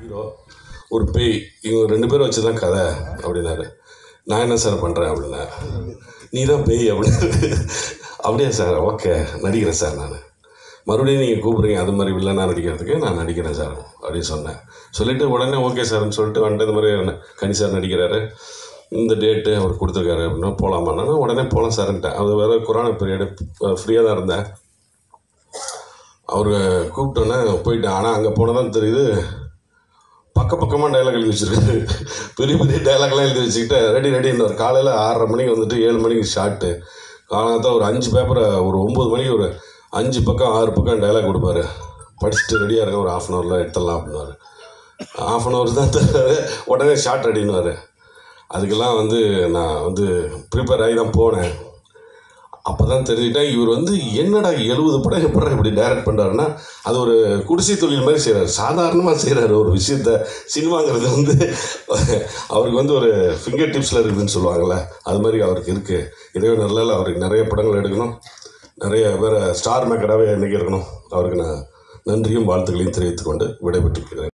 hero ஒரு பேய் இவங்க ரெண்டு பேரும் வச்சு தான் கதை அப்படின்னாரு நான் என்ன சார் பண்ணுறேன் அப்படின்னா நீ தான் பேய் அப்படின்னு அப்படியா சார் ஓகே நடிக்கிறேன் சார் நான் மறுபடியும் நீங்கள் கூப்பிடுறீங்க அது மாதிரி வில்லனாக நடிக்கிறதுக்கு நான் நடிக்கிறேன் சார் அப்படின்னு சொன்னேன் சொல்லிவிட்டு உடனே ஓகே சார்னு சொல்லிட்டு வந்துட்டு இந்த மாதிரி கனி சார் நடிக்கிறாரு இந்த டேட்டு அவர் கொடுத்துருக்காரு அப்படின்னா போகலாமான்னா உடனே போகலாம் சார்ன்ட்டேன் அது வேறு கொரோனா பீரியடு ஃப்ரீயாக தான் இருந்தேன் அவர் கூப்பிட்டோன்னே போயிட்டேன் ஆனால் அங்கே போனதான் தெரியுது பக்க பக்கமாக டைலாக் எழுதி வச்சிருக்காரு பெரிய பெரிய டைலாக்லாம் எழுதி வச்சுக்கிட்டு ரெடி ரெடின்னு காலையில் ஆறரை மணிக்கு வந்துட்டு ஏழு மணிக்கு ஷார்ட்டு காலத்தில் ஒரு அஞ்சு பேப்பரை ஒரு ஒம்பது மணிக்கு ஒரு அஞ்சு பக்கம் ஆறு பக்கம் டைலாக் கொடுப்பாரு படிச்சுட்டு ரெடியாக இருக்க ஒரு ஆஃப் அன் ஹவரில் எடுத்துடலாம் அப்படின்னாரு ஆஃப் அன் ஹவர் தான் தருவாரு உடனே ஷார்ட் ரெடின்னுவார் அதுக்கெல்லாம் வந்து நான் வந்து ப்ரிப்பேர் ஆகி தான் போனேன் அப்போ தான் தெரிஞ்சுக்கிட்டேன் இவர் வந்து என்னடா எழுபது படம் எப்படி இப்படி டைரக்ட் பண்ணுறாருன்னா அது ஒரு குடிசை தொழில் மாதிரி செய்கிறார் சாதாரணமாக செய்கிறாரு ஒரு விஷயத்த சினிமாங்கிறது வந்து அவருக்கு வந்து ஒரு ஃபிங்கர் டிப்ஸில் இருக்குதுன்னு சொல்லுவாங்கள்ல அது மாதிரி அவருக்கு இருக்குது இதே நல்ல அவருக்கு நிறைய படங்கள் எடுக்கணும் நிறைய பேர் ஸ்டார் மேக்கராகவே இன்றைக்கி இருக்கணும் அவருக்கு நான் நன்றியும் வாழ்த்துக்களையும் தெரிவித்துக்கொண்டு விடைபெற்றுக்கிறேன்